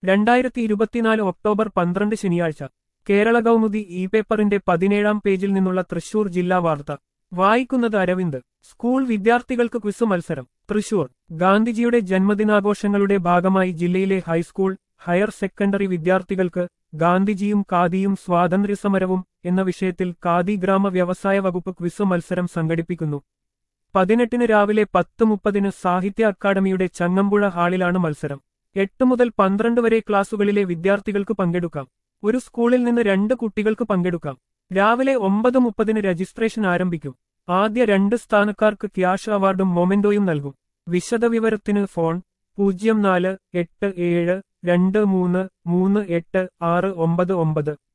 രണ്ടായിരത്തി ഇരുപത്തിനാല് ഒക്ടോബർ പന്ത്രണ്ട് ശനിയാഴ്ച കേരള കൗമുദി ഇ പേപ്പറിന്റെ പതിനേഴാം പേജിൽ നിന്നുള്ള തൃശൂർ ജില്ലാ വാർത്ത വായിക്കുന്നത് അരവിന്ദ് സ്കൂൾ വിദ്യാർത്ഥികൾക്ക് ക്വിസ് മത്സരം തൃശൂർ ഗാന്ധിജിയുടെ ജന്മദിനാഘോഷങ്ങളുടെ ഭാഗമായി ജില്ലയിലെ ഹൈസ്കൂൾ ഹയർ സെക്കൻഡറി വിദ്യാർത്ഥികൾക്ക് ഗാന്ധിജിയും ഖാദിയും സ്വാതന്ത്ര്യസമരവും എന്ന വിഷയത്തിൽ ഖാദി ഗ്രാമ വ്യവസായ വകുപ്പ് ക്വിസ് മത്സരം സംഘടിപ്പിക്കുന്നു പതിനെട്ടിന് രാവിലെ പത്ത് മുപ്പതിന് സാഹിത്യ അക്കാദമിയുടെ ചങ്ങമ്പുഴ ഹാളിലാണ് മത്സരം എട്ട് മുതൽ പന്ത്രണ്ട് വരെ ക്ലാസുകളിലെ വിദ്യാർത്ഥികൾക്ക് പങ്കെടുക്കാം ഒരു സ്കൂളിൽ നിന്ന് രണ്ട് കുട്ടികൾക്ക് പങ്കെടുക്കാം രാവിലെ ഒമ്പത് മുപ്പതിന് രജിസ്ട്രേഷൻ ആരംഭിക്കും ആദ്യ രണ്ട് സ്ഥാനക്കാർക്ക് ക്യാഷ് അവാർഡും മൊമെന്റോയും നൽകും വിശദവിവരത്തിന് ഫോൺ പൂജ്യം നാല് എട്ട് ഏഴ് രണ്ട് മൂന്ന് മൂന്ന് എട്ട് ആറ് ഒമ്പത് ഒമ്പത്